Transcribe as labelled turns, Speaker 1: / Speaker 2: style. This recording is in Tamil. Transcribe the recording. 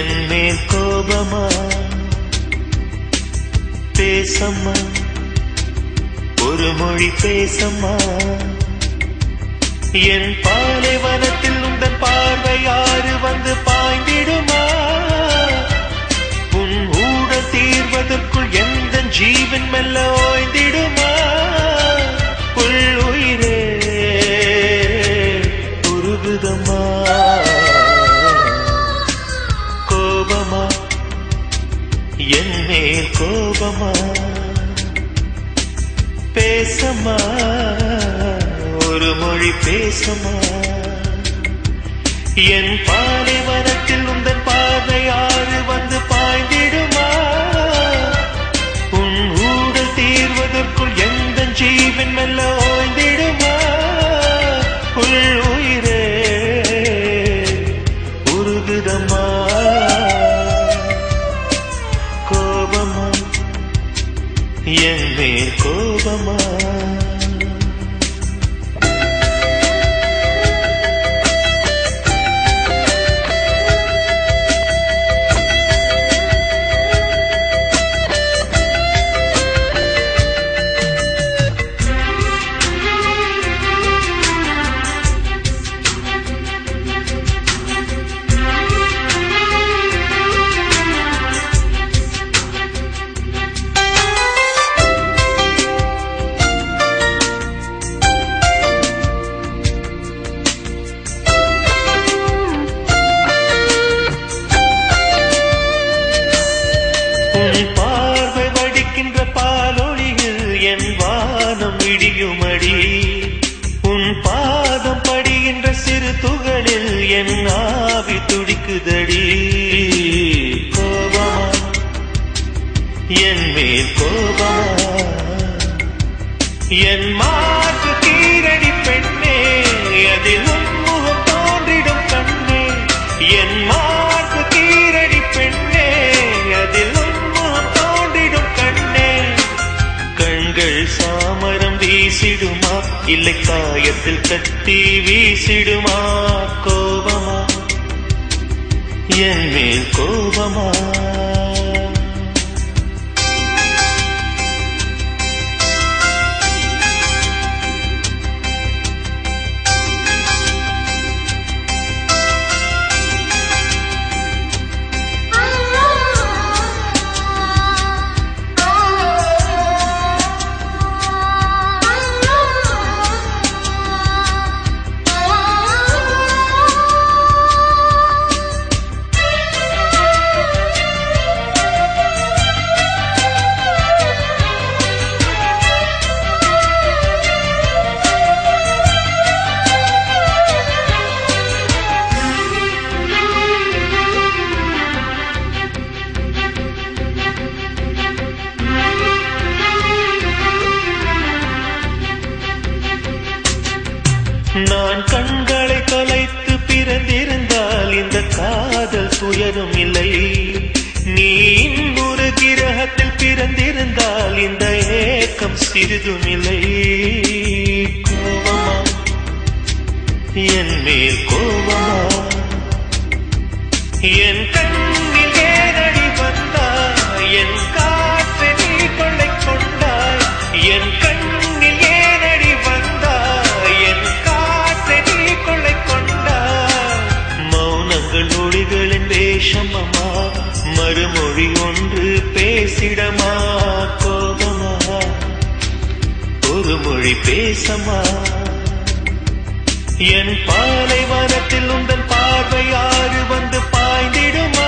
Speaker 1: என் மேல் கோபமா பேசம்மா ஒரு மொழி பேசம்மா என் பாலைவனத்தில் உந்தன் பார்வையாறு வந்து பாய்ந்திடுமா உன் ஊடல் தீர்வதற்குள் எந்த ஜீவன் மெல்ல ஓய்ந்திடுமா உள் உயிரே உருகுதம்மா கோபமா என் மேல் கோபமா பேசமா ஒரு மொழி பேசமா என் பாலைவனத்தில் உந்தன் பார்வையாறு வந்து பாய்ந்திடுமா உன் ஊடல் தீர்வதற்குள் எந்த ஜீவன் மெல்ல ஓய்ந்திடுமா உள் உயிரே உருகுதம்மா கோபமா என் மேல் கோபமா உன் பார்வை வடிக்கின்ற பாலொளியில் என் வானம் இடியுமடி உன் பாதம் படிகின்ற சிறு துகளில் என் ஆவி துடிக்குதடி கோபமா என் மேல் கோபமா என் மார்பு கீரடி பெண்ணே அதில் உன்முகம் தோன்றிடும் கண்ணே என் மார்பு கீரடி பெண்ணே அதில் உன்முகம் தோன்றிடும் கண்ணே கண்கள் சாமரம் வீசிடுமா இல்லை காயத்தில் கட்டி வீசிடுமா கோபமா என் மேல் கோபமா நான் கண்களை தொலைத்து பிறந்திருந்தால் இந்த காதல் துயரும் இல்லை நீ இன்னொரு கிரகத்தில் பிறந்திருந்தால் இந்த ஏக்கம் சிறிதும் இல்லை கோபமா என் மேல் கோபமா என் கண்ணில் ஏனடி வந்தாய் என் காற்றை நீ கொள்ளை கொண்டாய் என் கண்ணில் ஏனடி வந்தாய் என் காற்றை நீ கொள்ளை கொண்டாய் மௌனங்கள் ஒளிகளின் வேஷமமா மறுமொழி ஒன்று பேசிடமா கோபமா ஒரு மொழி பேசமா என் பாலைவனத்தில் உந்தன் பார்வையாறு வந்து பாய்ந்திடுமா